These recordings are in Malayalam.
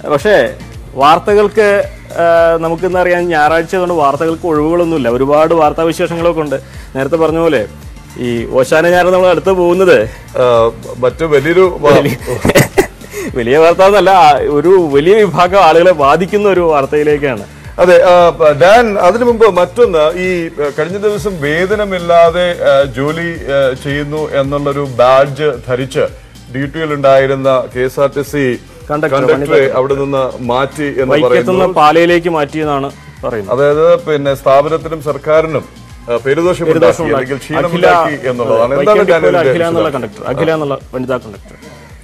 പക്ഷേ വാർത്തകൾക്ക് ആ, നമുക്കിന്ന് അറിയാം ഞായറാഴ്ച കൊണ്ട് വാർത്തകൾക്ക് ഒഴിവുകളൊന്നുമില്ല ഒരുപാട് വാർത്താ വിശേഷങ്ങളൊക്കെ ഉണ്ട് നേരത്തെ പറഞ്ഞ പോലെ ഈ ഓശാന ഞായർ നമ്മൾ അടുത്ത് പോകുന്നത് ആ, മറ്റു വലിയൊരു വ- വലിയ വാർത്ത എന്നല്ല ആ, ഒരു വലിയ വിഭാഗം ആളുകളെ ബാധിക്കുന്ന ഒരു വാർത്തയിലേക്കാണ് അതെ ആ, പ- ഡാൻ അതിനു മുമ്പ് മറ്റൊന്ന് ഈ ആ, കഴിഞ്ഞ ദിവസം വേതനമില്ലാതെ ആ, ജോലി ആ, ചെയ്യുന്നു എന്നുള്ളൊരു ബാഡ്ജ് ധരിച്ച് ഡ്യൂട്ടിയിൽ ഉണ്ടായിരുന്ന K S R T C conductor, കണ്ടക്ടറെ അവിടെ നിന്ന് മാറ്റി എന്ന് പറയുന്നു വൈക്കത്തുനിന്ന് പാലയിലേക്ക് മാറ്റിയെന്നാണ് പറയുന്നത് അതായത് പിന്നെ സ്ഥാപനത്തിനും സർക്കാരിനും ആ, പെരുദോഷമുണ്ടാക്കി അല്ലെങ്കിൽ ക്ഷീണമുണ്ടാക്കി എന്നുള്ളതാണ് എന്താണ് വൈക്കം ഡാൻ ഡിപ്പോയിലെ ഇതിന്റെ അഖില എന്നുള്ള വിശദാംശം? കണ്ടക്ടർ അഖില എന്നുള്ള വനിതാ കണ്ടക്ടർ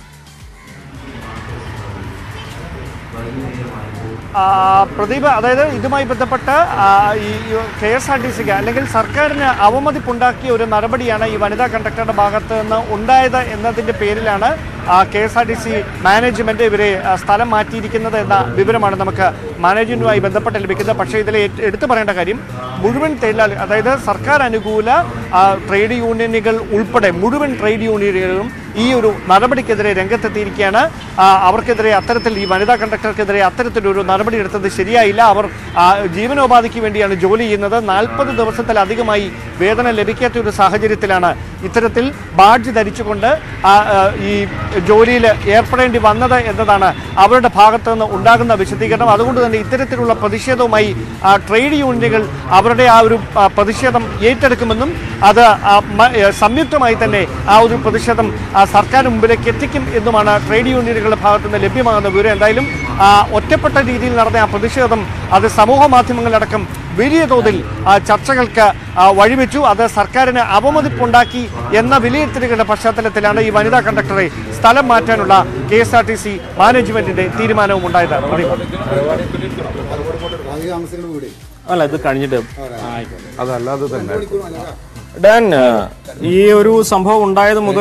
ആ, പ്രദീപ് അതായത് ഇതുമായി ബന്ധപ്പെട്ട് ആ, ഈ കെ എസ് ആർ ടി സിക്ക് അല്ലെങ്കിൽ സർക്കാരിന് അവമതിപ്പുണ്ടാക്കിയ ഒരു നടപടിയാണ് ഈ വനിതാ കണ്ടക്ടറുടെ ഭാഗത്ത് നിന്ന് ഉണ്ടായത് എന്നതിന്റെ പേരിലാണ് K S R T C management ഇവരെ ആ, സ്ഥലം മാറ്റിയിരിക്കുന്നത് എന്ന വിവരമാണ് നമുക്ക് മാനേജ്മെന്റുമായി ബന്ധപ്പെട്ട് ലഭിക്കുന്നത് പക്ഷേ ഇതിൽ ഏറ്റ- എടുത്തു പറയേണ്ട കാര്യം മുഴുവൻ തൊഴിലാളി അതായത് സർക്കാർ അനുകൂല ആ, ട്രേഡ് യൂണിയനുകൾ ഉൾപ്പെടെ മുഴുവൻ ട്രേഡ് യൂണിയനുകളും ഈ ഒരു നടപടിക്കെതിരെ രംഗത്തെത്തിയിരിക്കുകയാണ് ആ, അവർക്കെതിരെ അത്തരത്തിൽ ഈ വനിതാ കണ്ടക്ടർക്കെതിരെ അത്തരത്തിലൊരു നടപടി എടുത്തത് ശരിയായില്ല അവർ ആ, ജീവനോപാധിക്ക് വേണ്ടിയാണ് ജോലി ചെയ്യുന്നത് നാൽപ്പത് ദിവസത്തിലധികമായി വേതനം ലഭിക്കാത്ത ഒരു സാഹചര്യത്തിലാണ് ഇത്തരത്തിൽ ബാഡ്ജ് ധരിച്ചുകൊണ്ട് ആ, ആ, ഈ ജോലിയിൽ ഏർപ്പെടേണ്ടി വന്നത് എന്നതാണ് അവരുടെ ഭാഗത്ത് നിന്ന് ഉണ്ടാകുന്ന വിശദീകരണം അതുകൊണ്ട് തന്നെ ഇത്തരത്തിലുള്ള പ്രതിഷേധവുമായി ആ, ട്രേഡ് യൂണിയനുകൾ അവരുടെ ആ ഒരു ആ, പ്രതിഷേധം ഏറ്റെടുക്കുമെന്നും അത് ആ, മ- ഏ, സംയുക്തമായി തന്നെ ആ ഒരു പ്രതിഷേധം ആ, സർക്കാരിന് മുമ്പിലേക്ക് എത്തിക്കും എന്നുമാണ് ട്രേഡ് യൂണിയനുകളുടെ ഭാഗത്ത് നിന്ന് ലഭ്യമാകുന്ന വിവരം എന്തായാലും ആ, ഒറ്റപ്പെട്ട രീതിയിൽ നടന്ന ആ പ്രതിഷേധം അത് സമൂഹ മാധ്യമങ്ങളിലടക്കം വലിയ തോതിൽ ആ, ചർച്ചകൾക്ക് ആ, വഴിവെച്ചു അത് സർക്കാരിന് അവമതിപ്പുണ്ടാക്കി എന്ന വിലയിരുത്തലുകളുടെ പശ്ചാത്തലത്തിലാണ് ഈ വനിതാ കണ്ടക്ടറെ സ്ഥലം മാറ്റാനുള്ള K S R T C മാനേജ്മെന്റിന്റെ തീരുമാനവും ഉണ്ടായത് പ്രദീപ്. അല്ല ഇത് കഴിഞ്ഞിട്ട് അതല്ലാതെ തന്നെ ഡാൻ ഈ ഒരു സംഭവം ഉണ്ടായത് മുതൽ